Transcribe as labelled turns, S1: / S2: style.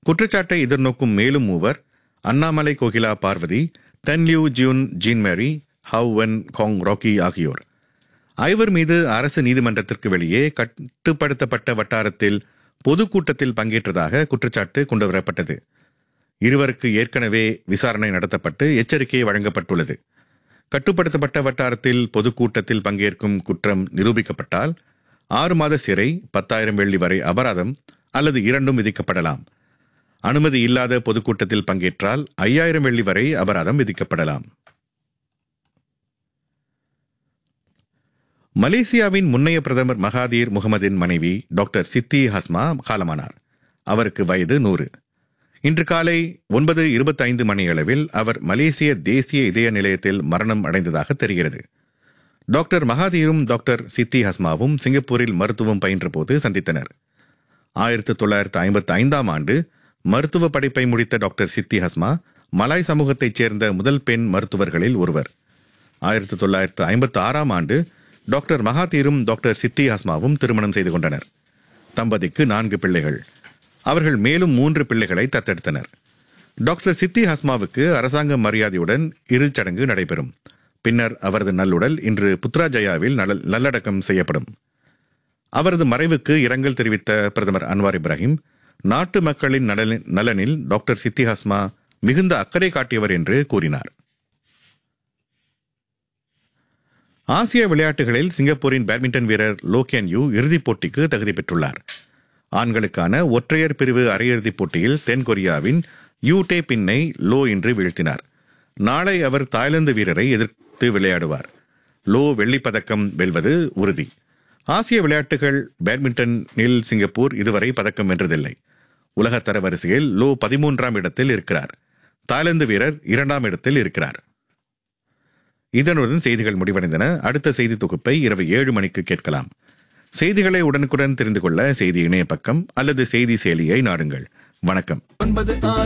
S1: குற்றச்சாட்டை எதிர்நோக்கும் மேலும் மூவர் Annamalai Kokila Parvathy Tenliu Jiyun Jean Mary Hou Wen Kang Rocky ஆகியோர் ஐவர் மீது அரசு நீதிமன்றத்திற்கு வெளியே கட்டுப்படுத்தப்பட்ட வட்டாரத்தில் பொதுக்கூட்டத்தில் பங்கேற்றதாக குற்றச்சாட்டு கொண்டுவரப்பட்டது இருவருக்கு ஏற்கனவே விசாரணை நடத்தப்பட்டு எச்சரிக்கை வழங்கப்பட்டுள்ளது கட்டுப்படுத்தப்பட்ட வட்டாரத்தில் பொதுக்கூட்டத்தில் பங்கேற்கும் குற்றம் நிரூபிக்கப்பட்டால் ஆறு மாத சிறை பத்தாயிரம் வெள்ளி வரை அபராதம் அல்லது இரண்டும் விதிக்கப்படலாம் அனுமதி இல்லாத பொதுக்கூட்டத்தில் பங்கேற்றால் ஐயாயிரம் வெள்ளி வரை அபராதம் விதிக்கப்படலாம் மலேசியாவின் முன்னைய பிரதமர் மகாதீர் முகமதின் மனைவி டாக்டர் சித்தி ஹஸ்மா காலமானார் அவருக்கு வயது நூறு இன்று காலை ஒன்பது இருபத்தைந்து மணியளவில் அவர் மலேசிய தேசிய இதய நிலையத்தில் மரணம் அடைந்ததாக தெரிகிறது டாக்டர் மகாதீரும் டாக்டர் சித்தி ஹஸ்மாவும் சிங்கப்பூரில் மருத்துவம் பயின்றபோது சந்தித்தனர் ஆயிரத்து தொள்ளாயிரத்து ஐம்பத்தி ஐந்தாம் ஆண்டு மருத்துவ படிப்பை முடித்த டாக்டர் சித்தி ஹஸ்மா மலாய் சமூகத்தைச் சேர்ந்த முதல் பெண் மருத்துவர்களில் ஒருவர் ஆயிரத்து தொள்ளாயிரத்து ஐம்பத்தி ஆறாம் ஆண்டு டாக்டர் மகாதீரும் டாக்டர் சித்தி ஹஸ்மாவும் திருமணம் செய்து கொண்டனர் தம்பதிக்கு நான்கு பிள்ளைகள் அவர்கள் மேலும் மூன்று பிள்ளைகளை தத்தெடுத்தனர் டாக்டர் சித்தி ஹஸ்மாவுக்கு அரசாங்க மரியாதையுடன் இறுதிச்சடங்கு நடைபெறும் பின்னர் அவரது நல்லுடல் இன்று புத்ராஜயாவில் நல- நல்லடக்கம் செய்யப்படும் அவரது மறைவுக்கு இரங்கல் தெரிவித்த பிரதமர் அன்வார் இப்ராஹிம் நாட்டு மக்களின் நலனில் நலனில் டாக்டர் சித்தி ஹஸ்மா மிகுந்த அக்கறை காட்டியவர் என்று கூறினார் ஆசிய விளையாட்டுகளில் சிங்கப்பூரின் பேட்மிண்டன் வீரர் லோகேன் யூ இறுதிப் போட்டிக்கு தகுதி பெற்றுள்ளார் ஆண்களுக்கான ஒற்றையர் பிரிவு அரையிறுதிப் போட்டியில் தென்கொரியாவின் யூ டே பின்னை லோ இன்று வீழ்த்தினார் நாளை அவர் தாய்லாந்து வீரரை எதிர்த்து விளையாடுவார் லோ வெள்ளிப் பதக்கம் வெல்வது உறுதி ஆசிய விளையாட்டுகள் பேட்மிண்டனில் சிங்கப்பூர் இதுவரை பதக்கம் வென்றதில்லை உலகத் தர வரிசையில் லோ பதிமூன்றாம் இடத்தில் இருக்கிறார் தாய்லாந்து வீரர் இரண்டாம் இடத்தில் இருக்கிறார் இதனுடன் செய்திகள் முடிவடைந்தன அடுத்த செய்தி தொகுப்பை இரவு ஏழு மணிக்கு கேட்கலாம் செய்திகளை உடனுக்குடன் தெரிந்து கொள்ள செய்தி இணைய பக்கம் அல்லது செய்தி செயலியை நாடுங்கள் வணக்கம்
S2: ஒன்பது ஆறு